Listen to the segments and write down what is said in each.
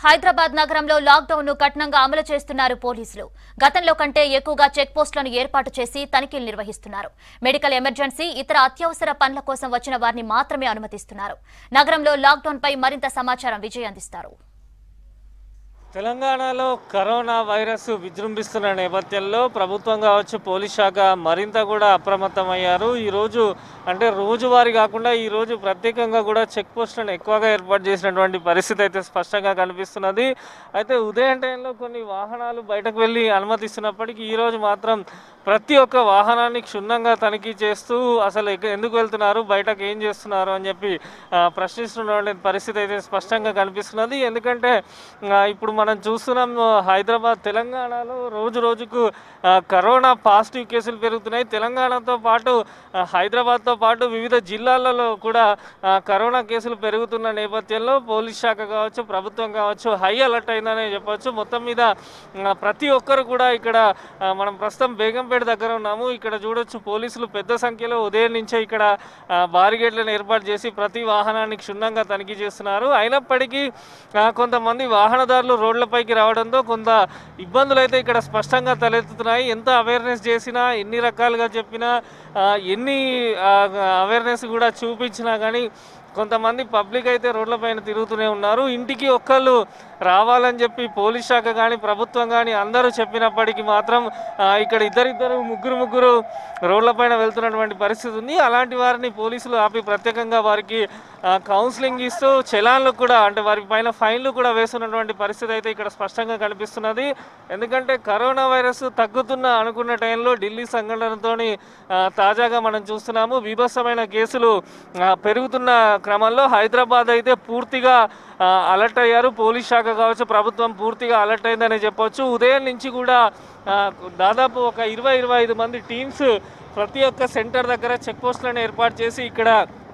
హైదరాబాద్ నగరంలో లాక్డౌన్ ను కఠినంగా అమలు చేస్తున్నారు పోలీసులు గతంలో కంటే ఎక్కువగా చెక్ పోస్టులను ఏర్పాటు చేసి తనిఖీలు నిర్వహిస్తున్నారు మెడికల్ ఎమర్జెన్సీ ఇతర అత్యవసర పనుల కోసం వచ్చిన వారిని మాత్రమే అనుమతిస్తున్నారు నగరంలో లాక్డౌన్ పై మరింత సమాచారం విజయ్ అందిస్తారు తెలంగాణలో కరోనా వైరస్ విజృంభిస్తున్న నేపథ్యంలో ప్రభుత్వం కావచ్చు పోలీస్ శాఖ మరింత కూడా అప్రమత్తమయ్యారు ఈరోజు అంటే రోజువారీ కాకుండా ఈరోజు ప్రత్యేకంగా కూడా చెక్ పోస్టులను ఎక్కువగా ఏర్పాటు చేసినటువంటి పరిస్థితి అయితే స్పష్టంగా కనిపిస్తున్నది అయితే ఉదయం టైంలో కొన్ని వాహనాలు బయటకు వెళ్ళి అనుమతిస్తున్నప్పటికీ ఈరోజు మాత్రం ప్రతి ఒక్క వాహనాన్ని క్షుణ్ణంగా తనిఖీ చేస్తూ అసలు ఎక్క- ఎందుకు వెళ్తున్నారు బయటకు ఏం చేస్తున్నారు అని చెప్పి ఆ, ప్రశ్నిస్తున్నటువంటి పరిస్థితి అయితే స్పష్టంగా కనిపిస్తున్నది ఎందుకంటే ఆ, ఇప్పుడు మనం చూస్తున్నాం ఆ, హైదరాబాద్ తెలంగాణలో రోజు రోజుకు ఆ, కరోనా పాజిటివ్ కేసులు పెరుగుతున్నాయి తెలంగాణతో పాటు ఆ, హైదరాబాద్తో పాటు వివిధ జిల్లాలలో కూడా ఆ, కరోనా కేసులు పెరుగుతున్న నేపథ్యంలో పోలీస్ శాఖ కావచ్చు ప్రభుత్వం కావచ్చు హై అలర్ట్ అయిందనే చెప్పొచ్చు మొత్తం మీద ఆ, ప్రతి ఒక్కరు కూడా ఇక్కడ ఆ, మనం ప్రస్తుతం బేగంపేట దగ్గర ఉన్నాము ఇక్కడ చూడొచ్చు పోలీసులు పెద్ద సంఖ్యలో ఉదయం నుంచే ఇక్కడ ఆ, బారిగేట్లను ఏర్పాటు చేసి ప్రతి వాహనాన్ని క్షుణ్ణంగా తనిఖీ చేస్తున్నారు అయినప్పటికీ ఆ, కొంతమంది వాహనదారులు రోడ్లపైకి రావడంతో కొంత ఇబ్బందులు అయితే ఇక్కడ స్పష్టంగా తలెత్తుతున్నాయి ఎంత అవేర్నెస్ చేసినా ఎన్ని రకాలుగా చెప్పినా ఆ, ఎన్ని అవేర్నెస్ కూడా చూపించినా కానీ కొంతమంది పబ్లిక్ అయితే రోడ్లపైన తిరుగుతూనే ఉన్నారు ఇంటికి ఒక్కళ్ళు రావాలని చెప్పి పోలీస్ శాఖ కానీ ప్రభుత్వం కానీ అందరూ చెప్పినప్పటికీ మాత్రం ఆ, ఇక్కడ ఇద్దరిద్దరు ముగ్గురు ముగ్గురు రోడ్లపైన వెళ్తున్నటువంటి పరిస్థితి ఉంది అలాంటి వారిని పోలీసులు ఆపి ప్రత్యేకంగా వారికి ఆ, కౌన్సిలింగ్ ఇస్తూ చలాన్లు కూడా అంటే వారి పైన ఫైన్లు కూడా వేస్తున్నటువంటి పరిస్థితి అయితే ఇక్కడ స్పష్టంగా కనిపిస్తున్నది ఎందుకంటే కరోనా వైరస్ తగ్గుతున్న అనుకున్న టైంలో ఢిల్లీ సంఘటనతోని ఆ, తాజాగా మనం చూస్తున్నాము బీభత్సమైన కేసులు ఆ, పెరుగుతున్న క్రమంలో హైదరాబాద్ అయితే పూర్తిగా ఆ, అలర్ట్ అయ్యారు పోలీస్ శాఖ కావచ్చు ప్రభుత్వం పూర్తిగా అలర్ట్ అయిందని చెప్పొచ్చు ఉదయం నుంచి కూడా ఆ, దాదాపు ఒక ఇరవై ఇరవై ఐదు మంది టీమ్స్ ప్రతి ఒక్క సెంటర్ దగ్గర చెక్ పోస్టులను ఏర్పాటు చేసి ఇక్కడ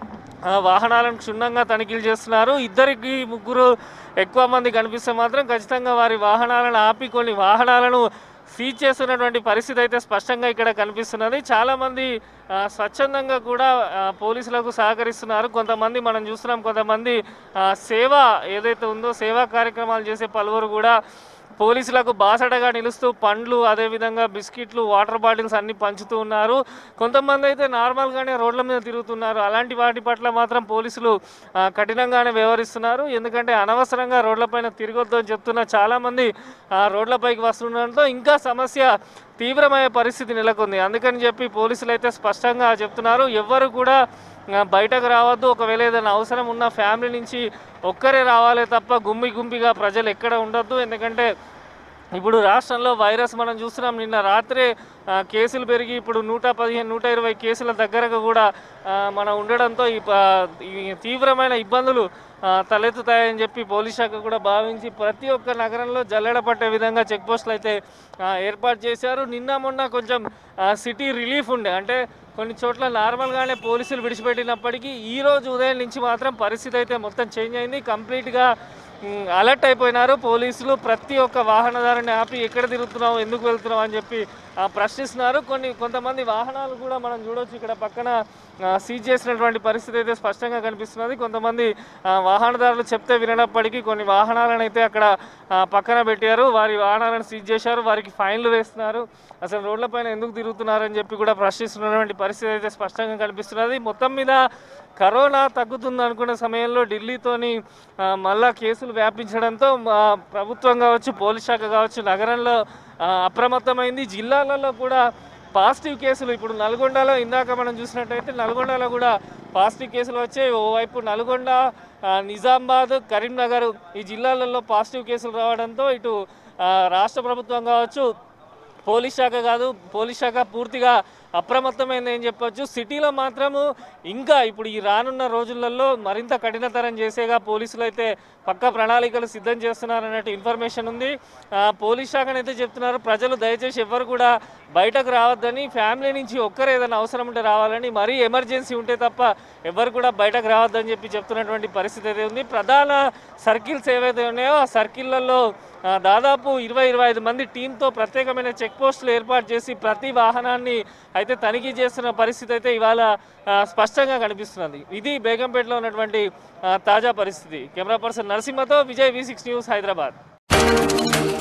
ఆ, వాహనాలను క్షుణ్ణంగా తనిఖీలు చేస్తున్నారు ఇద్దరికి ముగ్గురు ఎక్కువ మంది కనిపిస్తే మాత్రం ఖచ్చితంగా వారి వాహనాలను ఆపి కొన్ని వాహనాలను సీజ్ చేస్తున్నటువంటి పరిస్థితి అయితే స్పష్టంగా ఇక్కడ కనిపిస్తున్నది చాలామంది ఆ, స్వచ్ఛందంగా కూడా ఆ, పోలీసులకు సహకరిస్తున్నారు కొంతమంది మనం చూస్తున్నాం కొంతమంది ఆ, సేవ ఏదైతే ఉందో సేవా కార్యక్రమాలు చేసే పలువురు కూడా పోలీసులకు బాసటగా నిలుస్తూ పండ్లు అదేవిధంగా బిస్కెట్లు వాటర్ బాటిల్స్ అన్ని పంచుతూ ఉన్నారు కొంతమంది అయితే నార్మల్గానే రోడ్ల మీద తిరుగుతున్నారు అలాంటి వాటి పట్ల మాత్రం పోలీసులు ఆ, కఠినంగానే వ్యవహరిస్తున్నారు ఎందుకంటే అనవసరంగా రోడ్లపైన తిరగొద్దు అని చెప్తున్న చాలామంది ఆ, రోడ్లపైకి వస్తుండడంతో ఇంకా సమస్య తీవ్రమయ్యే పరిస్థితి నెలకొంది అందుకని చెప్పి పోలీసులు అయితే స్పష్టంగా చెప్తున్నారు ఎవ్వరు కూడా ఆ, బయటకు రావద్దు ఒకవేళ ఏదైనా అవసరం ఉన్న ఫ్యామిలీ నుంచి ఒక్కరే రావాలే తప్ప గుమ్మి గుంపిగా ప్రజలు ఎక్కడ ఉండొద్దు ఎందుకంటే ఇప్పుడు రాష్ట్రంలో వైరస్ మనం చూస్తున్నాం నిన్న రాత్రే ఆ, కేసులు పెరిగి ఇప్పుడు నూట పదిహేను నూట ఇరవై కేసుల దగ్గరకు కూడా ఆ, మనం ఉండడంతో ఈ ప- ఈ తీవ్రమైన ఇబ్బందులు ఆ, తలెత్తుతాయని చెప్పి పోలీస్ శాఖ కూడా భావించి ప్రతి ఒక్క నగరంలో జల్లెడ పట్టే విధంగా చెక్ పోస్టులు అయితే ఆ, ఏర్పాటు చేశారు నిన్న మొన్న కొంచెం ఆ, సిటీ రిలీఫ్ ఉండే అంటే కొన్ని చోట్ల నార్మల్గానే పోలీసులు విడిచిపెట్టినప్పటికీ ఈ రోజు ఉదయం నుంచి మాత్రం పరిస్థితి అయితే మొత్తం చేంజ్ అయింది కంప్లీట్గా మ్, అలర్ట్ అయిపోయినారు పోలీసులు ప్రతి ఒక్క వాహనదారుని ఆపి ఎక్కడ తిరుగుతున్నావు ఎందుకు వెళ్తున్నావు అని చెప్పి ఆ, ప్రశ్నిస్తున్నారు కొన్ని కొంతమంది వాహనాలు కూడా మనం చూడొచ్చు ఇక్కడ పక్కన ఆ, సీజ్ చేసినటువంటి పరిస్థితి అయితే స్పష్టంగా కనిపిస్తున్నది కొంతమంది ఆ, వాహనదారులు చెప్తే వినప్పటికీ కొన్ని వాహనాలను అయితే అక్కడ ఆ, పక్కన పెట్టారు వారి వాహనాలను సీజ్ చేశారు వారికి ఫైన్లు వేస్తున్నారు అసలు రోడ్లపైన ఎందుకు తిరుగుతున్నారు అని చెప్పి కూడా ప్రశ్నిస్తున్నటువంటి పరిస్థితి అయితే స్పష్టంగా కనిపిస్తున్నది మొత్తం మీద కరోనా తగ్గుతుంది అనుకున్న సమయంలో ఢిల్లీతోని ఆ, మళ్ళా కేసులు వ్యాపించడంతో ఆ, ప్రభుత్వం కావచ్చు పోలీస్ శాఖ కావచ్చు నగరంలో ఆ, అప్రమత్తమైంది జిల్లాలలో కూడా పాజిటివ్ కేసులు ఇప్పుడు నల్గొండలో ఇందాక మనం చూసినట్టయితే నల్గొండలో కూడా పాజిటివ్ కేసులు వచ్చాయి ఓవైపు నల్గొండ ఆ, నిజామాబాద్ కరీంనగర్ ఈ జిల్లాలలో పాజిటివ్ కేసులు రావడంతో ఇటు ఆ, రాష్ట్ర ప్రభుత్వం కావచ్చు పోలీస్ శాఖ కాదు పోలీస్ శాఖ పూర్తిగా అప్రమత్తమైంది అని చెప్పొచ్చు సిటీలో మాత్రము ఇంకా ఇప్పుడు ఈ రానున్న రోజులలో మరింత కఠినతరం చేసేగా పోలీసులు అయితే పక్క ప్రణాళికలు సిద్ధం చేస్తున్నారు అన్నట్టు ఇన్ఫర్మేషన్ ఉంది ఆ, పోలీస్ శాఖనైతే చెప్తున్నారు ప్రజలు దయచేసి ఎవ్వరు కూడా బయటకు రావద్దని ఫ్యామిలీ నుంచి ఒక్కరు ఏదైనా అవసరం ఉంటే రావాలని మరీ ఎమర్జెన్సీ ఉంటే తప్ప ఎవరు కూడా బయటకు రావద్దని చెప్పి చెప్తున్నటువంటి పరిస్థితి అయితే ఉంది ప్రధాన సర్కిల్స్ ఏవైతే ఉన్నాయో ఆ సర్కిళ్లలో ఆ, దాదాపు ఇరవై ఇరవై ఐదు మంది టీంతో ప్రత్యేకమైన చెక్ పోస్టులు ఏర్పాటు చేసి ప్రతి వాహనాన్ని అయితే తనిఖీ చేస్తున్న పరిస్థితి అయితే ఇవాళ ఆ, స్పష్టంగా కనిపిస్తున్నది ఇది బేగంపేటలో ఉన్నటువంటి ఆ, తాజా పరిస్థితి కెమెరా పర్సన్ నరసింహతో Vijay V six news Hyderabad